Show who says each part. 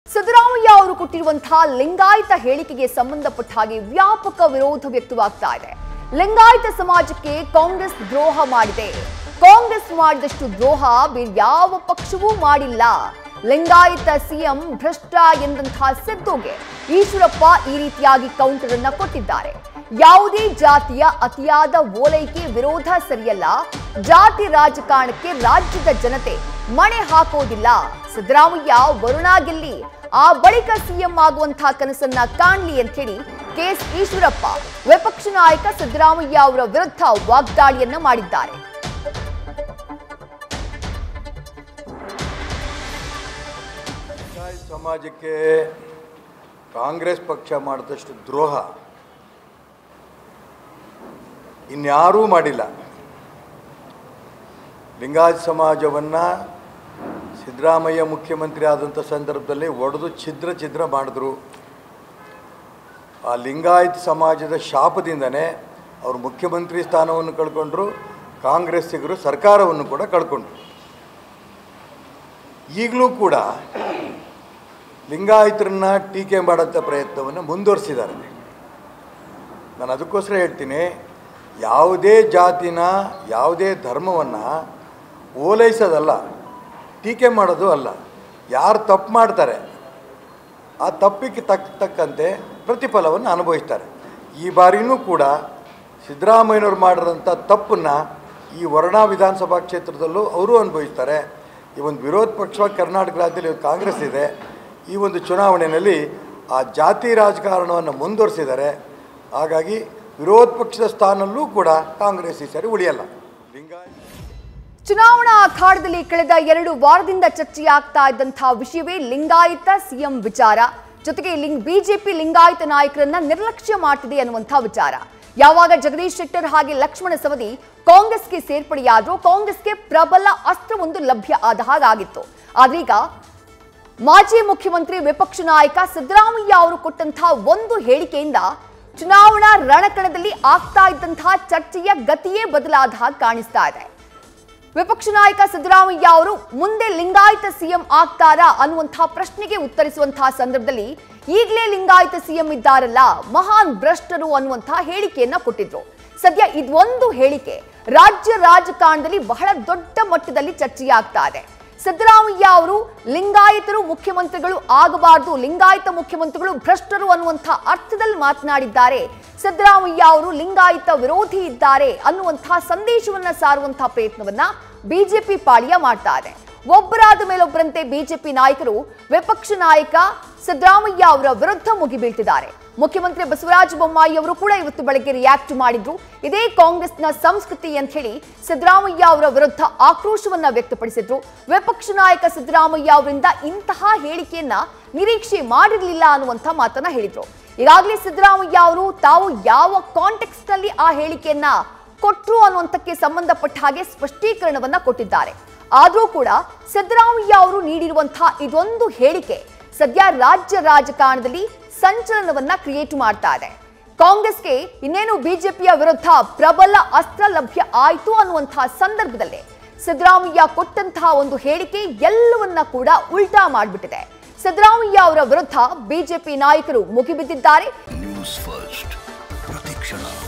Speaker 1: ಸಿದ್ದರಾಮಯ್ಯ ಅವರು ಕೊಟ್ಟಿರುವಂತಹ ಲಿಂಗಾಯತ ಹೇಳಿಕೆಗೆ ಸಂಬಂಧಪಟ್ಟ ಹಾಗೆ ವ್ಯಾಪಕ ವಿರೋಧ ವ್ಯಕ್ತವಾಗ್ತಾ ಇದೆ ಲಿಂಗಾಯತ ಸಮಾಜಕ್ಕೆ ಕಾಂಗ್ರೆಸ್ ದ್ರೋಹ ಮಾಡಿದೆ ಕಾಂಗ್ರೆಸ್ ಮಾಡಿದಷ್ಟು ದ್ರೋಹ ಬೇರೆ ಯಾವ ಪಕ್ಷವೂ ಮಾಡಿಲ್ಲ ಲಿಂಗಾಯತ ಸಿಎಂ ಭ್ರಷ್ಟ ಎಂದಂತಹ ಸಿದ್ದುಗೆ ಈಶ್ವರಪ್ಪ ಈ ರೀತಿಯಾಗಿ ಕೌಂಟರ್ ಅನ್ನ ಕೊಟ್ಟಿದ್ದಾರೆ ಯಾವುದೇ ಜಾತಿಯ ಅತಿಯಾದ ಓಲೈಕೆ ವಿರೋಧ ಸರಿಯಲ್ಲ ಜಾತಿ ರಾಜಕಾರಣಕ್ಕೆ ರಾಜ್ಯದ ಜನತೆ ಮಣೆ ಹಾಕೋದಿಲ್ಲ ಸಿದ್ದರಾಮಯ್ಯ ವರುಣ ಗೆಲ್ಲಿ ಆ ಬಳಿಕ ಸಿಎಂ ಆಗುವಂತಹ ಕನಸನ್ನ ಕಾಣ್ಲಿ ಅಂತ ಹೇಳಿ ಕೆಎಸ್ ಈಶ್ವರಪ್ಪ ವಿಪಕ್ಷ ನಾಯಕ ಸಿದ್ದರಾಮಯ್ಯ ಅವರ ವಿರುದ್ಧ ವಾಗ್ದಾಳಿಯನ್ನ ಮಾಡಿದ್ದಾರೆ
Speaker 2: ಲಿಂಗಾಯತ ಸಮಾಜಕ್ಕೆ ಕಾಂಗ್ರೆಸ್ ಪಕ್ಷ ಮಾಡಿದಷ್ಟು ದ್ರೋಹ ಇನ್ಯಾರೂ ಮಾಡಿಲ್ಲ ಲಿಂಗಾಯತ ಸಮಾಜವನ್ನು ಸಿದ್ದರಾಮಯ್ಯ ಮುಖ್ಯಮಂತ್ರಿ ಆದಂಥ ಸಂದರ್ಭದಲ್ಲಿ ಒಡೆದು ಛಿದ್ರ ಛಿದ್ರ ಮಾಡಿದ್ರು ಆ ಲಿಂಗಾಯತ ಸಮಾಜದ ಶಾಪದಿಂದನೇ ಅವರು ಮುಖ್ಯಮಂತ್ರಿ ಸ್ಥಾನವನ್ನು ಕಳ್ಕೊಂಡ್ರು ಕಾಂಗ್ರೆಸ್ಸಿಗರು ಸರ್ಕಾರವನ್ನು ಕೂಡ ಕಳ್ಕೊಂಡ್ರು ಈಗಲೂ ಕೂಡ ಲಿಂಗಾಯತರನ್ನ ಟೀಕೆ ಮಾಡೋಂಥ ಪ್ರಯತ್ನವನ್ನು ಮುಂದುವರಿಸಿದ್ದಾರೆ ನಾನು ಅದಕ್ಕೋಸ್ಕರ ಹೇಳ್ತೀನಿ ಯಾವುದೇ ಜಾತಿನ ಯಾವುದೇ ಧರ್ಮವನ್ನು ಓಲೈಸೋದಲ್ಲ ಟೀಕೆ ಮಾಡೋದು ಅಲ್ಲ ಯಾರು ತಪ್ಪು ಮಾಡ್ತಾರೆ ಆ ತಪ್ಪಿಗೆ ತಕ್ಕ ತಕ್ಕಂತೆ ಪ್ರತಿಫಲವನ್ನು ಅನುಭವಿಸ್ತಾರೆ ಈ ಬಾರಿನೂ ಕೂಡ ಸಿದ್ದರಾಮಯ್ಯನವ್ರು ಮಾಡಿರೋಂಥ ತಪ್ಪನ್ನು ಈ ವರ್ಣಾ ವಿಧಾನಸಭಾ ಕ್ಷೇತ್ರದಲ್ಲೂ ಅವರು ಅನುಭವಿಸ್ತಾರೆ ಈ ಒಂದು ವಿರೋಧ ಪಕ್ಷವಾಗಿ ಕರ್ನಾಟಕ ರಾಜ್ಯದಲ್ಲಿ ಇವತ್ತು ಕಾಂಗ್ರೆಸ್ ಇದೆ ಈ ಒಂದು ಚುನಾವಣೆಯಲ್ಲಿ ಆ ಜಾತಿ ರಾಜಕಾರಣವನ್ನು ಮುಂದುವರಿಸಿದ್ದಾರೆ ಹಾಗಾಗಿ ವಿರೋಧ ಪಕ್ಷದ ಸ್ಥಾನಲ್ಲೂ ಕೂಡ ಕಾಂಗ್ರೆಸ್ ಈ ಸಾರಿ ಉಳಿಯಲ್ಲ ಲಿಂಗಾಯತ
Speaker 1: ಚುನಾವಣಾ ಅಖಾಡದಲ್ಲಿ ಕಳೆದ ಎರಡು ವಾರದಿಂದ ಚರ್ಚೆಯಾಗ್ತಾ ಇದ್ದಂತಹ ವಿಷಯವೇ ಲಿಂಗಾಯತ ಸಿಎಂ ವಿಚಾರ ಜೊತೆಗೆ ಲಿಂಗ್ ಬಿಜೆಪಿ ಲಿಂಗಾಯತ ನಾಯಕರನ್ನ ನಿರ್ಲಕ್ಷ್ಯ ಮಾಡ್ತಿದೆ ಅನ್ನುವಂತಹ ವಿಚಾರ ಯಾವಾಗ ಜಗದೀಶ್ ಶೆಟ್ಟರ್ ಹಾಗೆ ಲಕ್ಷ್ಮಣ ಸವದಿ ಕಾಂಗ್ರೆಸ್ಗೆ ಸೇರ್ಪಡೆಯಾದ್ರೂ ಕಾಂಗ್ರೆಸ್ಗೆ ಪ್ರಬಲ ಅಸ್ತ್ರವೊಂದು ಲಭ್ಯ ಆದ ಹಾಗಾಗಿತ್ತು ಆದ್ರೀಗ ಮಾಜಿ ಮುಖ್ಯಮಂತ್ರಿ ವಿಪಕ್ಷ ನಾಯಕ ಸಿದ್ದರಾಮಯ್ಯ ಅವರು ಕೊಟ್ಟಂತಹ ಒಂದು ಹೇಳಿಕೆಯಿಂದ ಚುನಾವಣಾ ರಣಕಣದಲ್ಲಿ ಆಗ್ತಾ ಇದ್ದಂತಹ ಚರ್ಚೆಯ ಗತಿಯೇ ಬದಲಾದ ಹಾಗೆ ಕಾಣಿಸ್ತಾ ಇದೆ ವಿಪಕ್ಷ ನಾಯಕ ಸಿದ್ದರಾಮಯ್ಯ ಅವರು ಮುಂದೆ ಲಿಂಗಾಯತ ಸಿಎಂ ಆಗ್ತಾರಾ ಅನ್ನುವಂತಹ ಪ್ರಶ್ನೆಗೆ ಉತ್ತರಿಸುವಂತಹ ಸಂದರ್ಭದಲ್ಲಿ ಈಗಲೇ ಲಿಂಗಾಯತ ಸಿಎಂ ಇದ್ದಾರಲ್ಲ ಮಹಾನ್ ಭ್ರಷ್ಟರು ಅನ್ನುವಂತಹ ಹೇಳಿಕೆಯನ್ನ ಕೊಟ್ಟಿದ್ರು ಸದ್ಯ ಇದೊಂದು ಹೇಳಿಕೆ ರಾಜ್ಯ ರಾಜಕಾರಣದಲ್ಲಿ ಬಹಳ ದೊಡ್ಡ ಮಟ್ಟದಲ್ಲಿ ಚರ್ಚೆಯಾಗ್ತಾ ಇದೆ ಸಿದ್ದರಾಮಯ್ಯ ಅವರು ಲಿಂಗಾಯತರು ಮುಖ್ಯಮಂತ್ರಿಗಳು ಆಗಬಾರದು ಲಿಂಗಾಯತ ಮುಖ್ಯಮಂತ್ರಿಗಳು ಭ್ರಷ್ಟರು ಅನ್ನುವಂತಹ ಅರ್ಥದಲ್ಲಿ ಮಾತನಾಡಿದ್ದಾರೆ ಸಿದ್ದರಾಮಯ್ಯ ಅವರು ಲಿಂಗಾಯತ ವಿರೋಧಿ ಇದ್ದಾರೆ ಅನ್ನುವಂತಹ ಸಂದೇಶವನ್ನ ಸಾರುವಂತಹ ಪ್ರಯತ್ನವನ್ನ ಬಿಜೆಪಿ ಪಾಳ್ಯ ಮಾಡ್ತಾ ಇದೆ ಒಬ್ಬರಾದ ಮೇಲೊಬ್ಬರಂತೆ ಬಿಜೆಪಿ ನಾಯಕರು ವಿಪಕ್ಷ ನಾಯಕ ಸಿದ್ದರಾಮಯ್ಯ ಅವರ ವಿರುದ್ಧ ಮುಗಿಬೀಳ್ತಿದ್ದಾರೆ ಮುಖ್ಯಮಂತ್ರಿ ಬಸವರಾಜ ಬೊಮ್ಮಾಯಿ ಅವರು ಕೂಡ ಇವತ್ತು ಬೆಳಗ್ಗೆ ರಿಯಾಕ್ಟ್ ಮಾಡಿದ್ರು ಇದೇ ಕಾಂಗ್ರೆಸ್ನ ಸಂಸ್ಕೃತಿ ಅಂತ ಹೇಳಿ ಸಿದ್ದರಾಮಯ್ಯ ಅವರ ವಿರುದ್ಧ ಆಕ್ರೋಶವನ್ನ ವ್ಯಕ್ತಪಡಿಸಿದ್ರು ವಿಪಕ್ಷ ನಾಯಕ ಸಿದ್ದರಾಮಯ್ಯ ಅವರಿಂದ ಇಂತಹ ಹೇಳಿಕೆಯನ್ನ ನಿರೀಕ್ಷೆ ಮಾಡಿರಲಿಲ್ಲ ಅನ್ನುವಂಥ ಮಾತನ್ನ ಹೇಳಿದ್ರು ಈಗಾಗಲೇ ಸಿದ್ದರಾಮಯ್ಯ ಅವರು ತಾವು ಯಾವ ಕಾಂಟೆಕ್ಸ್ಟ್ ನಲ್ಲಿ ಆ ಹೇಳಿಕೆಯನ್ನ ಕೊಟ್ರು ಅನ್ನುವಂಥಕ್ಕೆ ಸಂಬಂಧಪಟ್ಟ ಹಾಗೆ ಸ್ಪಷ್ಟೀಕರಣವನ್ನ ಕೊಟ್ಟಿದ್ದಾರೆ ಆದರೂ ಕೂಡ ಸಿದ್ದರಾಮಯ್ಯ ಅವರು ನೀಡಿರುವಂತಹ ಇದೊಂದು ಹೇಳಿಕೆ ಸದ್ಯ ರಾಜ್ಯ ರಾಜಕಾರಣದಲ್ಲಿ ಸಂಚಲನವನ್ನ ಕ್ರಿಯೇಟ್ ಮಾಡ್ತಾ ಇದೆ ಕಾಂಗ್ರೆಸ್ಗೆ ಇನ್ನೇನು ಬಿಜೆಪಿಯ ವಿರುದ್ಧ ಪ್ರಬಲ ಅಸ್ತ್ರ ಲಭ್ಯ ಆಯಿತು ಅನ್ನುವಂತಹ ಸಂದರ್ಭದಲ್ಲೇ ಸಿದ್ದರಾಮಯ್ಯ ಕೊಟ್ಟಂತಹ ಒಂದು ಹೇಳಿಕೆ ಎಲ್ಲವನ್ನ ಕೂಡ ಉಲ್ಟಾ ಮಾಡಿಬಿಟ್ಟಿದೆ ಸಿದ್ದರಾಮಯ್ಯ ಅವರ ವಿರುದ್ಧ ಬಿಜೆಪಿ ನಾಯಕರು ಮುಗಿಬಿದ್ದಿದ್ದಾರೆ
Speaker 3: ನ್ಯೂಸ್ ಫಸ್ಟ್ ಪ್ರತಿಕ್ಷಣ